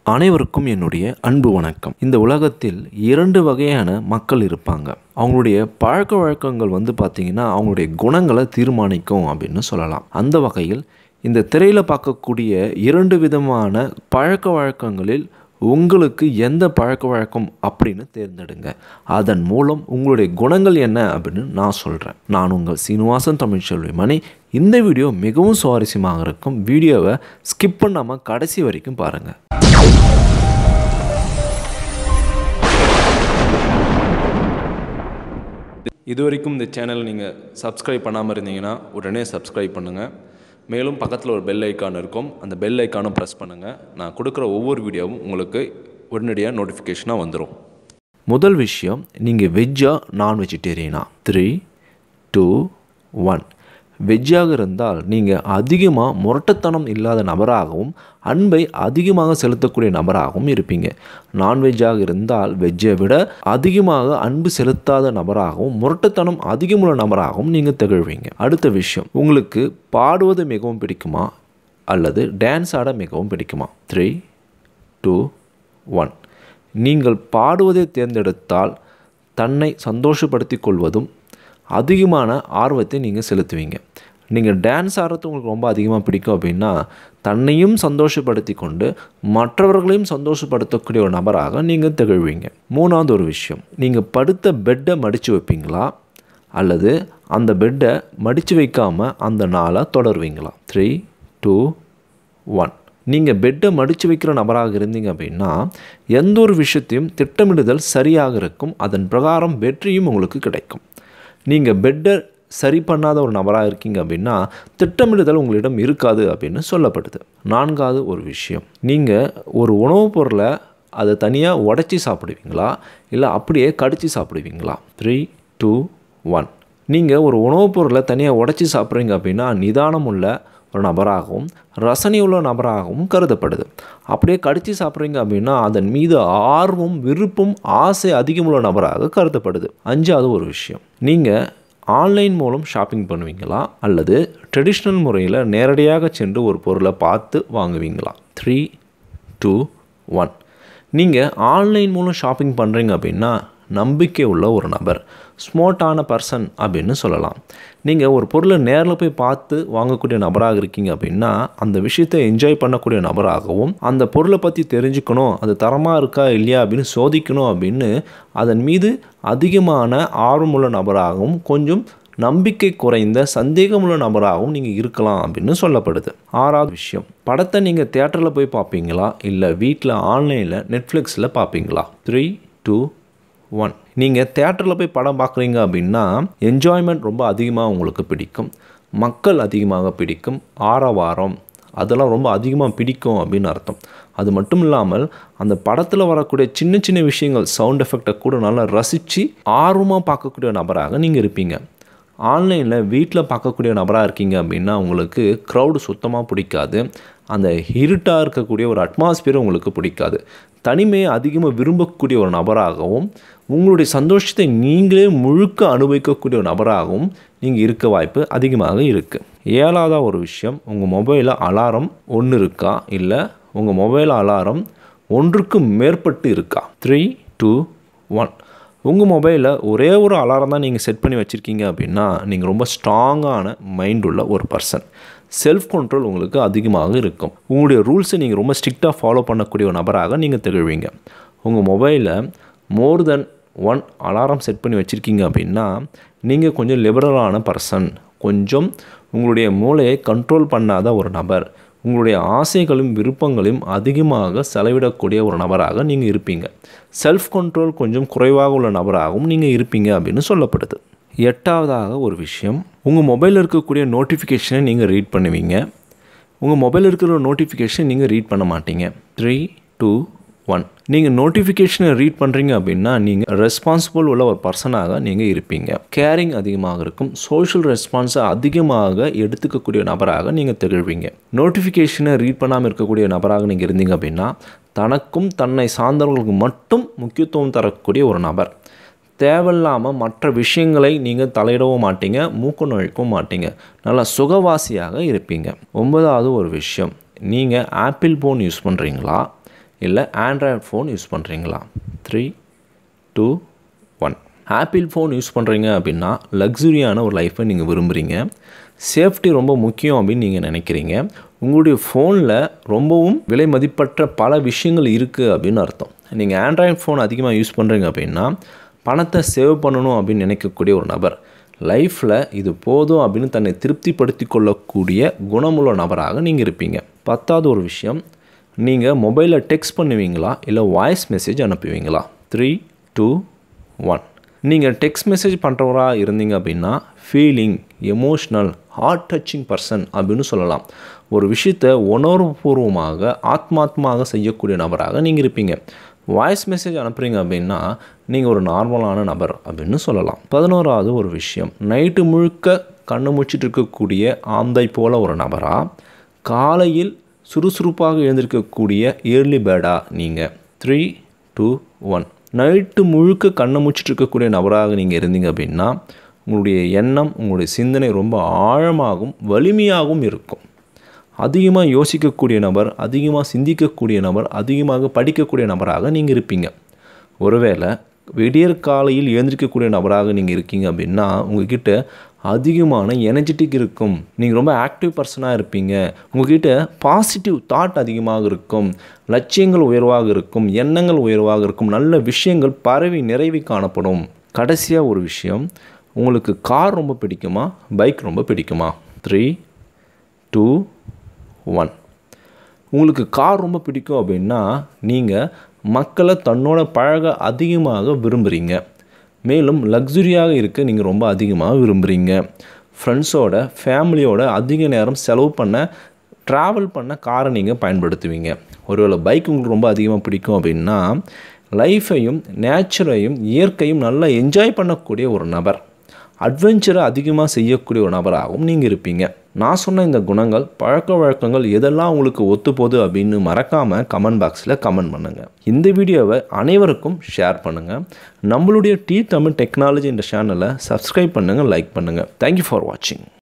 அனைவருக்கும் என்னுடைய அன்பு வணக்கம் இந்த உலகத்தில் இரண்டு வகையான மக்கள் இருப்பாங்க அவங்களுடைய பழக்க வழக்கங்கள் வந்து பார்த்திங்கன்னா அவங்களுடைய குணங்களை தீர்மானிக்கும் அப்படின்னு சொல்லலாம் அந்த வகையில் இந்த திரையில் பார்க்கக்கூடிய இரண்டு விதமான பழக்க வழக்கங்களில் உங்களுக்கு எந்த பழக்க வழக்கம் அப்படின்னு தேர்ந்தெடுங்க அதன் மூலம் உங்களுடைய குணங்கள் என்ன அப்படின்னு நான் சொல்கிறேன் நான் உங்கள் சீனிவாசன் தமிழ்ச்செல்வி மணி இந்த வீடியோ மிகவும் சுவாரஸ்யமாக இருக்கும் வீடியோவை ஸ்கிப் பண்ணாமல் கடைசி வரைக்கும் பாருங்கள் இது வரைக்கும் இந்த சேனல் நீங்கள் சப்ஸ்கிரைப் பண்ணாமல் இருந்தீங்கன்னா உடனே சப்ஸ்கிரைப் பண்ணுங்கள் மேலும் பக்கத்தில் ஒரு பெல் ஐக்கான் இருக்கும் அந்த பெல் ஐக்கானும் ப்ரெஸ் பண்ணுங்கள் நான் கொடுக்குற ஒவ்வொரு வீடியோவும் உங்களுக்கு உடனடியாக நோட்டிஃபிகேஷனாக வந்துடும் முதல் விஷயம் நீங்கள் வெஜ்ஜா நான் வெஜிடேரியனா த்ரீ டூ ஒன் வெஜ்ஜாக இருந்தால் நீங்கள் அதிகமாக முரட்டுத்தனம் இல்லாத நபராகவும் அன்பை அதிகமாக செலுத்தக்கூடிய நபராகவும் இருப்பீங்க நான்வெஜ்ஜாக இருந்தால் வெஜ்ஜை விட அதிகமாக அன்பு செலுத்தாத நபராகவும் முரட்டுத்தனம் அதிகமுள்ள நபராகவும் நீங்கள் திகழ்வீங்க அடுத்த விஷயம் உங்களுக்கு பாடுவது மிகவும் பிடிக்குமா அல்லது டான்ஸ் ஆட மிகவும் பிடிக்குமா த்ரீ டூ ஒன் நீங்கள் பாடுவதை தேர்ந்தெடுத்தால் தன்னை சந்தோஷப்படுத்திக் கொள்வதும் அதிகமான ஆர்வத்தை நீங்கள் செலுத்துவீங்க நீங்கள் டான்ஸ் ஆடுறது உங்களுக்கு ரொம்ப அதிகமாக பிடிக்கும் அப்படின்னா தன்னையும் சந்தோஷப்படுத்தி கொண்டு மற்றவர்களையும் சந்தோஷப்படுத்தக்கூடிய ஒரு நபராக நீங்கள் திகழ்வீங்க மூணாவது ஒரு விஷயம் நீங்கள் படுத்த பெட்டை மடித்து வைப்பீங்களா அல்லது அந்த பெட்டை மடித்து வைக்காமல் அந்த நாளை தொடருவீங்களா த்ரீ டூ ஒன் நீங்கள் பெட்டை மடித்து வைக்கிற நபராக இருந்தீங்க அப்படின்னா எந்த ஒரு விஷயத்தையும் திட்டமிடுதல் சரியாக இருக்கும் அதன் பிரகாரம் வெற்றியும் உங்களுக்கு கிடைக்கும் நீங்கள் பெட்டை சரி பண்ணாத ஒரு நபராக இருக்கீங்க அப்படின்னா திட்டமிடுதல் உங்களிடம் இருக்காது அப்படின்னு சொல்லப்படுது நான்காவது ஒரு விஷயம் நீங்கள் ஒரு உணவுப் பொருளை அதை தனியாக உடச்சி சாப்பிடுவீங்களா இல்லை அப்படியே கடித்து சாப்பிடுவீங்களா த்ரீ டூ ஒன் நீங்கள் ஒரு உணவுப் பொருளை தனியாக உடச்சி சாப்பிட்றீங்க அப்படின்னா நிதானம் உள்ள ஒரு நபராகவும் ரசனை உள்ள நபராகவும் கருதப்படுது அப்படியே கடித்து சாப்பிட்றீங்க அப்படின்னா அதன் மீது ஆர்வம் விருப்பம் ஆசை அதிகமுள்ள நபராக கருதப்படுது அஞ்சாவது ஒரு விஷயம் நீங்கள் ஆன்லைன் மூலம் ஷாப்பிங் பண்ணுவீங்களா அல்லது ட்ரெடிஷ்னல் முறையில் நேரடியாக சென்று ஒரு பொருளை பார்த்து வாங்குவீங்களா த்ரீ டூ ஒன் நீங்கள் ஆன்லைன் மூலம் ஷாப்பிங் பண்ணுறீங்க அப்படின்னா நம்பிக்கை உள்ள ஒரு நபர் ஸ்மார்ட்டான பர்சன் அப்படின்னு சொல்லலாம் நீங்கள் ஒரு பொருளை நேரில் போய் பார்த்து வாங்கக்கூடிய நபராக இருக்கீங்க அப்படின்னா அந்த விஷயத்தை என்ஜாய் பண்ணக்கூடிய நபராகவும் அந்த பொருளை பற்றி தெரிஞ்சுக்கணும் அது தரமாக இருக்கா இல்லையா அப்படின்னு சோதிக்கணும் அப்படின்னு அதன் மீது அதிகமான ஆர்வமுள்ள நபராகவும் கொஞ்சம் நம்பிக்கை குறைந்த சந்தேகமுள்ள நபராகவும் நீங்கள் இருக்கலாம் அப்படின்னு சொல்லப்படுது ஆறாவது விஷயம் படத்தை நீங்கள் தேட்டரில் போய் பார்ப்பீங்களா இல்லை வீட்டில் ஆன்லைனில் நெட்ஃப்ளிக்ஸில் பார்ப்பீங்களா த்ரீ டூ ஒன் நீங்கள் தேட்டரில் போய் படம் பார்க்குறீங்க அப்படின்னா என்ஜாய்மெண்ட் ரொம்ப அதிகமாக உங்களுக்கு பிடிக்கும் மக்கள் அதிகமாக பிடிக்கும் ஆரவாரம் அதெல்லாம் ரொம்ப அதிகமாக பிடிக்கும் அப்படின்னு அர்த்தம் அது மட்டும் இல்லாமல் அந்த படத்தில் வரக்கூடிய சின்ன சின்ன விஷயங்கள் சவுண்ட் எஃபெக்டை கூட நல்லா ரசித்து ஆர்வமாக பார்க்கக்கூடிய நபராக நீங்கள் இருப்பீங்க ஆன்லைனில் வீட்டில் பார்க்கக்கூடிய நபராக இருக்கீங்க அப்படின்னா உங்களுக்கு க்ரௌடு சுத்தமாக பிடிக்காது அந்த இருட்டாக இருக்கக்கூடிய ஒரு அட்மாஸ்பியர் உங்களுக்கு பிடிக்காது தனிமையை அதிகமாக விரும்பக்கூடிய ஒரு நபராகவும் உங்களுடைய சந்தோஷத்தை நீங்களே முழுக்க அனுபவிக்கக்கூடிய ஒரு நபராகவும் நீங்கள் இருக்க வாய்ப்பு அதிகமாக இருக்குது ஏழாவதாக ஒரு விஷயம் உங்கள் மொபைலில் அலாரம் ஒன்று இருக்கா இல்லை உங்கள் மொபைல் அலாரம் ஒன்றுக்கு மேற்பட்டு இருக்கா த்ரீ டூ ஒன் உங்கள் மொபைலில் ஒரே ஒரு அலாரம் தான் நீங்கள் செட் பண்ணி வச்சுருக்கீங்க அப்படின்னா நீங்கள் ரொம்ப ஸ்ட்ராங்கான மைண்ட் உள்ள ஒரு பர்சன் செல்ஃப் கண்ட்ரோல் உங்களுக்கு அதிகமாக இருக்கும் உங்களுடைய ரூல்ஸை நீங்கள் ரொம்ப ஸ்ட்ரிக்டாக ஃபாலோ பண்ணக்கூடிய ஒரு நபராக நீங்கள் திகழ்வீங்க உங்கள் மொபைலில் more than one alarm set பண்ணி வச்சுருக்கீங்க அப்படின்னா நீங்கள் கொஞ்சம் லிபரலான பர்சன் கொஞ்சம் உங்களுடைய மூளையை கண்ட்ரோல் பண்ணாத ஒரு நபர் உங்களுடைய ஆசைகளும் விருப்பங்களையும் அதிகமாக செலவிடக்கூடிய ஒரு நபராக நீங்கள் இருப்பீங்க செல்ஃப் கண்ட்ரோல் கொஞ்சம் குறைவாக உள்ள நபராகவும் நீங்கள் இருப்பீங்க அப்படின்னு சொல்லப்படுது எட்டாவதாக ஒரு விஷயம் உங்கள் மொபைலில் இருக்கக்கூடிய நோட்டிஃபிகேஷனை நீங்கள் ரீட் பண்ணுவீங்க உங்கள் மொபைலில் இருக்கிற நோட்டிஃபிகேஷன் நீங்கள் ரீட் பண்ண மாட்டீங்க த்ரீ டூ ஒன் நீங்கள் நோட்டிஃபிகேஷனை ரீட் பண்ணுறீங்க அப்படின்னா நீங்கள் ரெஸ்பான்சிபிள் உள்ள ஒரு பர்சனாக நீங்கள் இருப்பீங்க கேரிங் அதிகமாக இருக்கும் சோஷியல் ரெஸ்பான்ஸை அதிகமாக எடுத்துக்கக்கூடிய நபராக நீங்கள் திகழ்வீங்க நோட்டிஃபிகேஷனை ரீட் பண்ணாமல் இருக்கக்கூடிய நபராக நீங்கள் இருந்தீங்க அப்படின்னா தனக்கும் தன்னை சார்ந்தவர்களுக்கு மட்டும் முக்கியத்துவம் தரக்கூடிய ஒரு நபர் தேவையில்லாமல் மற்ற விஷயங்களை நீங்கள் தலையிடவும் மாட்டீங்க மூக்கு நுழைக்கவும் மாட்டீங்க நல்லா சுகவாசியாக இருப்பீங்க ஒன்பதாவது ஒரு விஷயம் நீங்கள் ஆப்பிள் ஃபோன் யூஸ் பண்ணுறீங்களா இல்லை ஆண்ட்ராய்ட் ஃபோன் யூஸ் பண்ணுறீங்களா three two one apple phone use பண்ணுறீங்க அப்படின்னா லக்ஸுரியான ஒரு லைஃப்பை நீங்கள் விரும்புகிறீங்க சேஃப்டி ரொம்ப முக்கியம் அப்படின்னு நீங்கள் நினைக்கிறீங்க உங்களுடைய ஃபோனில் ரொம்பவும் விலை மதிப்பற்ற பல விஷயங்கள் இருக்குது அப்படின்னு அர்த்தம் நீங்கள் ஆண்ட்ராய்ட் ஃபோன் அதிகமாக யூஸ் பண்ணுறீங்க அப்படின்னா பணத்தை சேவ் பண்ணணும் அப்படின்னு நினைக்கக்கூடிய ஒரு நபர் லைஃப்பில் இது போதும் அப்படின்னு தன்னை திருப்திப்படுத்தி கொள்ளக்கூடிய குணமுள்ள நபராக நீங்கள் இருப்பீங்க பத்தாவது ஒரு விஷயம் நீங்கள் மொபைலில் டெக்ஸ்ட் பண்ணுவீங்களா இல்லை வாய்ஸ் மெசேஜ் அனுப்புவீங்களா த்ரீ டூ ஒன் நீங்கள் டெக்ஸ்ட் மெசேஜ் பண்ணுறவராக இருந்தீங்க அப்படின்னா feeling emotional heart touching person அப்படின்னு சொல்லலாம் ஒரு விஷயத்தை உணர்வுபூர்வமாக ஆத்மாத்மாக செய்யக்கூடிய நபராக நீங்கள் இருப்பீங்க வாய்ஸ் மெசேஜ் அனுப்புகிறீங்க அப்படின்னா நீங்கள் ஒரு நார்மலான நபர் அப்படின்னு சொல்லலாம் பதினோராவது ஒரு விஷயம் நைட்டு முழுக்க கண்ணு முச்சிட்டு இருக்கக்கூடிய ஆந்தை போல ஒரு நபராக காலையில் சுறுசுறுப்பாக எழுந்திருக்கக்கூடிய ஏர்லி பேர்டாக நீங்கள் த்ரீ டூ ஒன் நைட்டு முழுக்க கண்ணை முச்சிட்டு இருக்கக்கூடிய நபராக நீங்கள் இருந்தீங்க அப்படின்னா உங்களுடைய எண்ணம் உங்களுடைய சிந்தனை ரொம்ப ஆழமாகவும் வலிமையாகவும் இருக்கும் அதிகமாக யோசிக்கக்கூடிய நபர் அதிகமாக சிந்திக்கக்கூடிய நபர் அதிகமாக படிக்கக்கூடிய நபராக நீங்கள் இருப்பீங்க ஒருவேளை விடியற் காலையில் எழுந்திரிக்கக்கூடிய நபராக நீங்கள் இருக்கீங்க அப்படின்னா உங்ககிட்ட அதிகமான எனர்ஜெட்டிக் இருக்கும் நீங்கள் ரொம்ப ஆக்டிவ் பர்சனாக இருப்பீங்க உங்ககிட்ட பாசிட்டிவ் தாட் அதிகமாக இருக்கும் லட்சியங்கள் உயர்வாக இருக்கும் எண்ணங்கள் உயர்வாக இருக்கும் நல்ல விஷயங்கள் பரவி நிறைவி காணப்படும் கடைசியாக ஒரு விஷயம் உங்களுக்கு கார் ரொம்ப பிடிக்குமா பைக் ரொம்ப பிடிக்குமா த்ரீ டூ ஒன் உங்களுக்கு கார் ரொம்ப பிடிக்கும் அப்படின்னா நீங்கள் மக்களை தன்னோட பழக அதிகமாக விரும்புகிறீங்க மேலும் லக்ஸுரியாக இருக்க நீங்கள் ரொம்ப அதிகமாக விரும்புகிறீங்க ஃப்ரெண்ட்ஸோட ஃபேமிலியோட அதிக நேரம் செலவு பண்ண ட்ராவல் பண்ண காரை நீங்கள் பயன்படுத்துவீங்க ஒருவேளை பைக் உங்களுக்கு ரொம்ப அதிகமாக பிடிக்கும் அப்படின்னா லைஃப்பையும் நேச்சரையும் இயற்கையும் நல்லா என்ஜாய் பண்ணக்கூடிய ஒரு நபர் அட்வென்ச்சரை அதிகமாக செய்யக்கூடிய ஒரு நபராகவும் நீங்கள் இருப்பீங்க நான் சொன்ன இந்த குணங்கள் பழக்க வழக்கங்கள் எதெல்லாம் உங்களுக்கு ஒத்துப்போகுது அப்படின்னு மறக்காமல் கமெண்ட் பாக்ஸில் கமெண்ட் பண்ணுங்கள் இந்த வீடியோவை அனைவருக்கும் ஷேர் பண்ணுங்கள் நம்மளுடைய டி தமிழ் டெக்னாலஜி என்ற சேனலை சப்ஸ்கிரைப் பண்ணுங்கள் லைக் பண்ணுங்கள் தேங்க்யூ ஃபார் வாட்சிங்